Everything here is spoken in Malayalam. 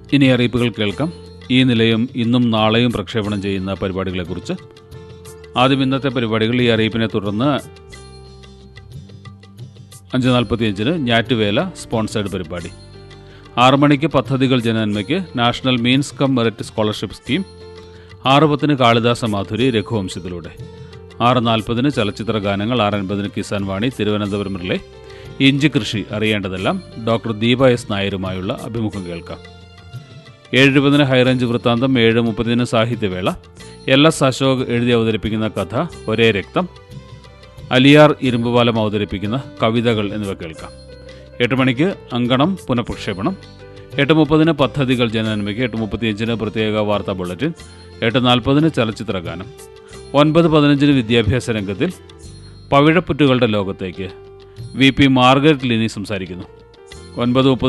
ഇനി അറിയിപ്പുകൾ കേൾക്കാം ഈ നിലയം ഇന്നും നാളെയും പ്രക്ഷേപണം ചെയ്യുന്ന പരിപാടികളെക്കുറിച്ച് ആദ്യം ഇന്നത്തെ പരിപാടികൾ ഈ അറിയിപ്പിനെ തുടർന്ന് അഞ്ച് നാൽപ്പത്തിയഞ്ചിന് ഞാറ്റുവേല സ്പോൺസേഡ് പരിപാടി ആറ് മണിക്ക് പദ്ധതികൾ ജനനന്മയ്ക്ക് national means cum merit scholarship scheme ആറ് പത്തിന് കാളിദാസ മാധുരി രഘുവംശത്തിലൂടെ ആറ് നാൽപ്പതിന് ചലച്ചിത്ര ഗാനങ്ങൾ ആറ് അൻപതിന് കിസാൻ വാണി തിരുവനന്തപുരം റിലെ ഇഞ്ചി കൃഷി അറിയേണ്ടതെല്ലാം ഡോക്ടർ ദീപ എസ് നായരുമായുള്ള അഭിമുഖം കേൾക്കാം ഏഴ് ഇരുപതിന് ഹൈറേഞ്ച് വൃത്താന്തം ഏഴ് മുപ്പതിന് സാഹിത്യവേള എൽ എസ് അശോക് എഴുതി അവതരിപ്പിക്കുന്ന കഥ ഒരേ രക്തം അലിയാർ ഇരുമ്പുപാലം അവതരിപ്പിക്കുന്ന കവിതകൾ എന്നിവ കേൾക്കാം എട്ട് മണിക്ക് അങ്കണം പുനഃപ്രക്ഷേപണം എട്ട് മുപ്പതിന് പദ്ധതികൾ ജനനന്മയ്ക്ക് എട്ട് മുപ്പത്തിയഞ്ചിന് പ്രത്യേക വാർത്താ ബുള്ളറ്റിൻ എട്ട് നാൽപ്പതിന് ചലച്ചിത്ര ഗാനം ഒൻപത് പതിനഞ്ചിന് വിദ്യാഭ്യാസ രംഗത്തിൽ പവിഴപ്പുറ്റുകളുടെ ലോകത്തേക്ക് വി പി മാർഗരറ്റ് ലിനി സംസാരിക്കുന്നു ഒൻപത് മുപ്പതിന്